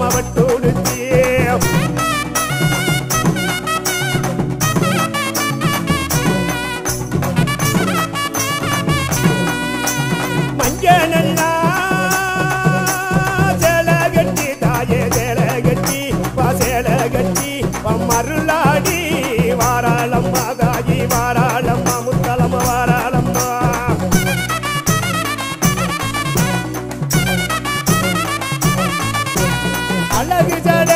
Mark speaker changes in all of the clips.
Speaker 1: முத்தரம வட்டூடுச்சி மஞ்சனல்லா சேல கட்டி தாயே சேல கட்டி வா சேல கட்டி வா மருளாடி வாராளம்மா தாயி வாராளம்மா முத்தலம்மா வாராளம்மா அழகு ஜட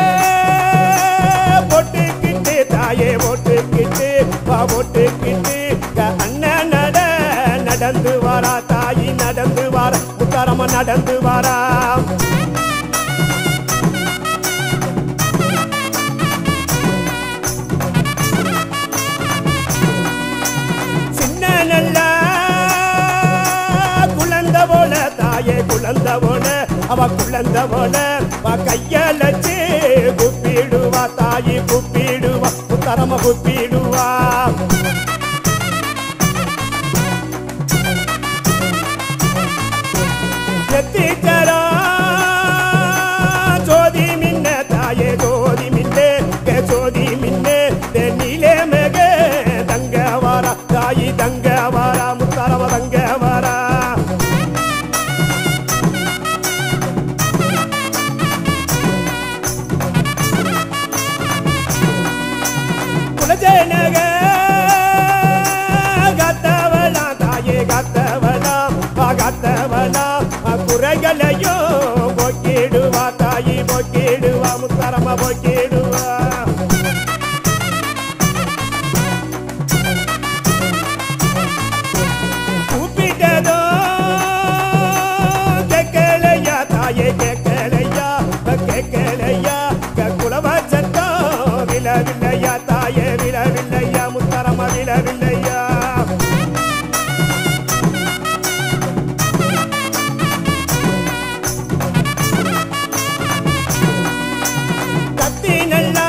Speaker 1: போட்டுக்கிட்டு தாயே போட்டுக்கிட்டு வா போட்டுக்கிட்டு க- அண்ணன் நட நடந்து வாரா தாயி நடந்து வாரா முத்தாரம்மா நடந்து வாரா சின்ன நல்ல குழந்த போல தாயே குழந்த போல அவ குழந்த போல வா கையலச்சு குப்பிடுவா தாயி குப்பிடுவா முத்தரம குப்பிடுவா எத்திச்சரா ஜோதி மின்ன தாயே ஜோதி மின்னே கே ஜோதி மின்னே தென்னிலே மேக தங்க வாரா தாயி தங்க வாரா முத்தாரவ தங்க வாரா குலஜனக கத்தவளா தாயே கத்தவளா வா கத்தவளா வா குறைகளையோ போக்கிடுவா தாயி போக்கிடுவா முத்தரமா போக்கிடுவா கூப்பிட்டதோ கேட்கலையா தாயே கேட்கலையா கேட்கலையா குலவ சத்தம் விழவில்லையா தாயே விழவில்லையா முத்தரமா விழவில்லையா கத்தி நல்லா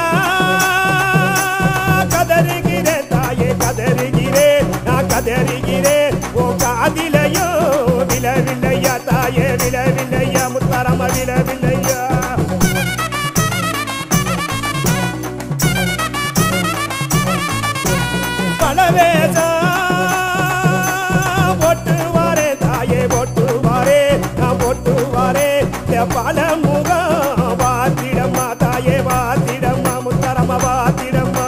Speaker 1: கதறுகிறேன் தாயே கதறுகிறேன் நான் கதறுகிறேன் ஓ காதிலையோ விழவில்லையா தாயே விழவில்லையா முத்தரம விழவில்லையா பலவேசம் போட்டு வாரே தாயே போட்டு வாரே நான் போட்டு வாரே பல முகம் வாத்திடம்மா தாயே வாத்திடம்மா முத்தரம்மா வாத்திடம்மா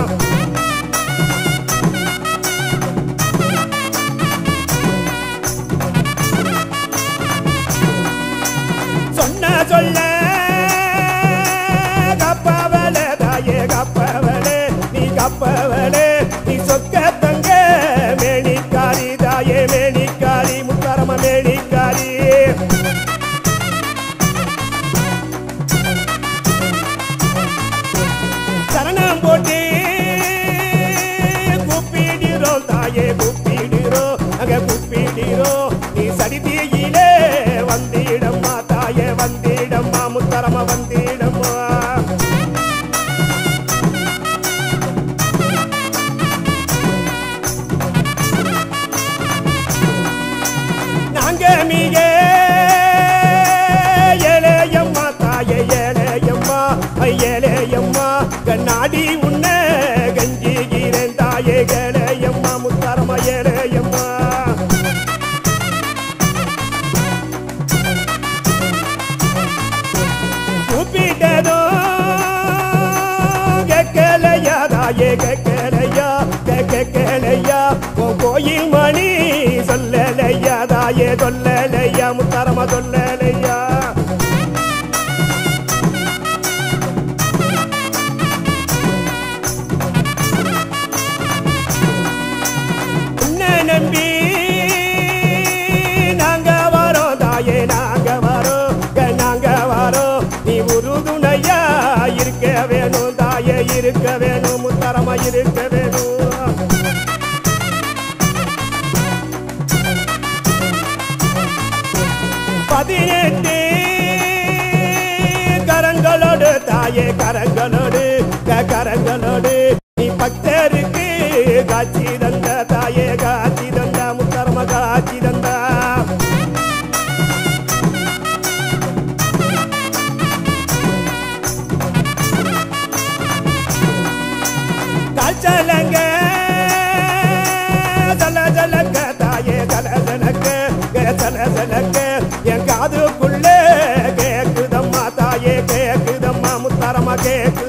Speaker 1: சொன்ன சொல்ல கப்பவளே தாயே கப்பவளே நீ கப்பவளே நீ சொக்க தங்க மேனிக்காரி தாயே மேனிக்காரி முத்தரம மேனிக்காரி சரணம் போட்டு கூப்பிடுறோம் தாயே கூப்பிடுறோம் அங்க கூப்பிடுறோம் நீ சடிதியிலே வந்திடம்மா தாயே வந்திடம்மா முத்தரமா வந்திடம்மா நாங்க மிக ஏழையம்மா தாயே ஏழையம்மா ஏழையம்மா கண்ணாடி உன்ன கஞ்சிகிறேன் தாயே ஏழையம்மா முத்தாரம்மா ஏழையம்மா கூப்பிட்டதோ கேட்கலையா தாயே கேட்கலையா கேட்கலையா உன் கோயில் மணி சொல்லலையா தாயே சொல்லலையா முத்தாரமா சொல்லலையா உன்னை நம்பி நாங்க வரோம் தாயே நாங்க வரோம் க- நாங்க வரோம் நீ உறுதுணையா இருக்க வேணும் தாயே இருக்க வேணும் முத்தரமா இருக்க வேணும் பதினெட்டு கரங்களோடு தாயே கரங்களோடு க- கரங்களோடு நீ பக்தருக்கு காட்சி தந்த தாயே காட்சி தந்த முத்தரம காட்சி தந்தா சத்தமா கேக்குது